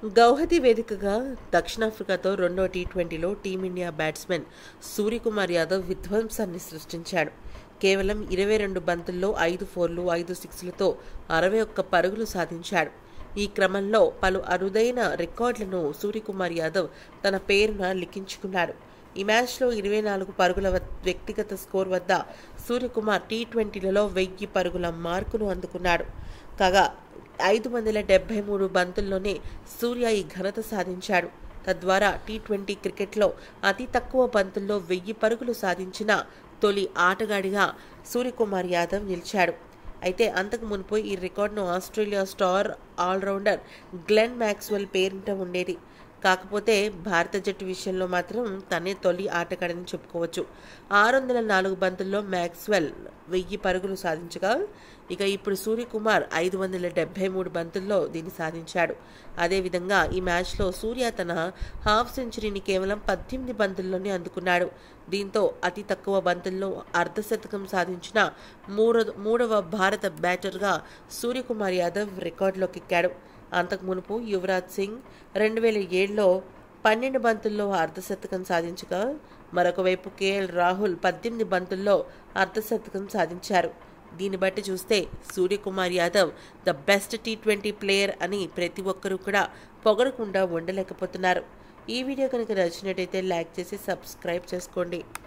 గౌహతి వేదికగా దక్షిణాఫ్రికాతో రెండో టీ ట్వంటీలో టీమిండియా బ్యాట్స్మెన్ సూర్యకుమార్ యాదవ్ విధ్వంసాన్ని సృష్టించాడు కేవలం ఇరవై రెండు బంతుల్లో ఐదు ఫోర్లు ఐదు సిక్స్లతో అరవై ఒక్క పరుగులు సాధించాడు ఈ క్రమంలో పలు అరుదైన రికార్డులను సూర్యకుమార్ యాదవ్ తన పేరున లిఖించుకున్నాడు ఈ మ్యాచ్లో ఇరవై నాలుగు పరుగుల వ- వ్యక్తిగత స్కోర్ వద్ద సూర్యకుమార్ టీ ట్వంటీలలో వెయ్యి పరుగుల మార్కును అందుకున్నాడు కాగా ఐదు వందల డెబ్బై మూడు బంతుల్లోనే సూర్య ఈ ఘనత సాధించాడు తద్వారా టీ ట్వంటీ క్రికెట్లో అతి తక్కువ బంతుల్లో వెయ్యి పరుగులు సాధించిన తొలి ఆటగాడిగా సూర్యకుమార్ యాదవ్ నిలిచాడు అయితే అంతకు మునుపు ఈ రికార్డును Australia star allrounder Glenn Maxwell పేరిట ఉండేది కాకపోతే భారత జట్టు విషయంలో మాత్రం తనే తొలి ఆటగాడని చెప్పుకోవచ్చు ఆరు వందల నాలుగు బంతుల్లో మ్యాక్స్వెల్ వెయ్యి పరుగులు సాధించగా ఇక ఇప్పుడు సూర్యకుమార్ ఐదు వందల డెబ్బై మూడు బంతుల్లో దీన్ని సాధించాడు అదేవిధంగా ఈ మ్యాచ్లో సూర్య తన హాఫ్ సెంచరీని కేవలం పద్దెనిమిది బంతుల్లోనే అందుకున్నాడు దీంతో అతి తక్కువ బంతుల్లో అర్ధశతకం సాధించిన మూడో మూడవ భారత బ్యాటర్గా సూర్యకుమార్ యాదవ్ రికార్డులోకి ఎక్కాడు అంతకు మునుపు యువరాజ్ సింగ్ రెండు వేల ఏడులో పన్నెండు బంతుల్లో అర్ధశతకం సాధించగా మరొక వైపు కేఎల్ రాహుల్ పద్దెనిమిది బంతుల్లో అర్ధశతకం సాధించారు దీన్ని బట్టి చూస్తే Suryakumar Yadav the best T twenty player అని ప్రతి ఒక్కరూ కూడా పొగడకుండా ఉండలేకపోతున్నారు ఈ వీడియో కనుక నచ్చినట్టయితే లైక్ చేసి సబ్స్క్రైబ్ చేసుకోండి